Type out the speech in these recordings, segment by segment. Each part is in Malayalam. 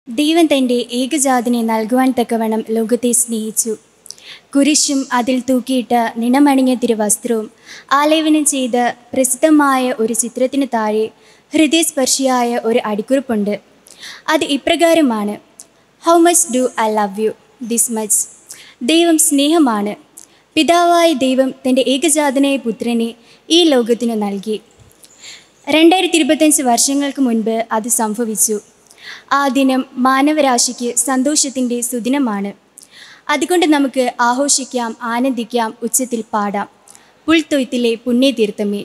ദൈവം തൻ്റെ ഏകജാതിനെ നൽകുവാൻ തക്കവണ്ണം ലോകത്തെ സ്നേഹിച്ചു കുരിശും അതിൽ തൂക്കിയിട്ട് നിണമണിഞ്ഞ തിരുവസ്ത്രവും ആലേപനം ചെയ്ത പ്രസിദ്ധമായ ഒരു ചിത്രത്തിന് താഴെ ഹൃദയസ്പർശിയായ ഒരു അടിക്കുറിപ്പുണ്ട് അത് ഇപ്രകാരമാണ് how much do I love you this much ദൈവം സ്നേഹമാണ് പിതാവായ ദൈവം തൻ്റെ ഏകജാതനായ പുത്രനെ ഈ ലോകത്തിന് നൽകി രണ്ടായിരത്തി ഇരുപത്തഞ്ച് വർഷങ്ങൾക്ക് മുൻപ് അത് സംഭവിച്ചു ആ ദിനം മാനവരാശിക്ക് സന്തോഷത്തിൻ്റെ സുദിനമാണ് അതുകൊണ്ട് നമുക്ക് ആഘോഷിക്കാം ആനന്ദിക്കാം ഉച്ചത്തിൽ പാടാം പുൽത്തൊയ്ത്തിലെ പുണ്യതീർത്ഥമേ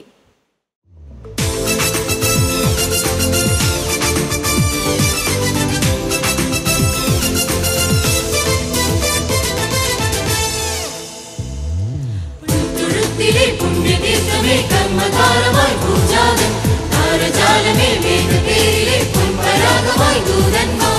തുരുത്തിലെ പുണ്യതീർത്ഥമേ കർമ്മധാരമായി പൂജാതൻ താരജാലമേ വേദപേരിലെ പൊൻപരാഗമായി ദൂതന്മാർ